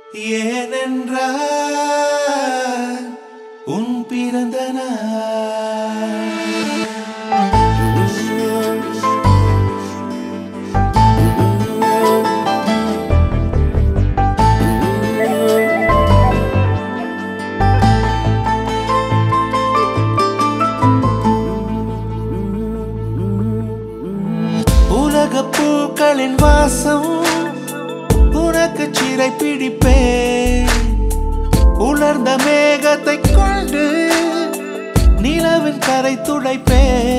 ஏனென்றால் உன் பிறந்த நாள் உலக பூக்களின் வாசம் உனக்கு சிறை பிடிப்பேன் உலர்ந்த மேகத்தை கொண்டு நிலவின் கரை துடைப்பேன்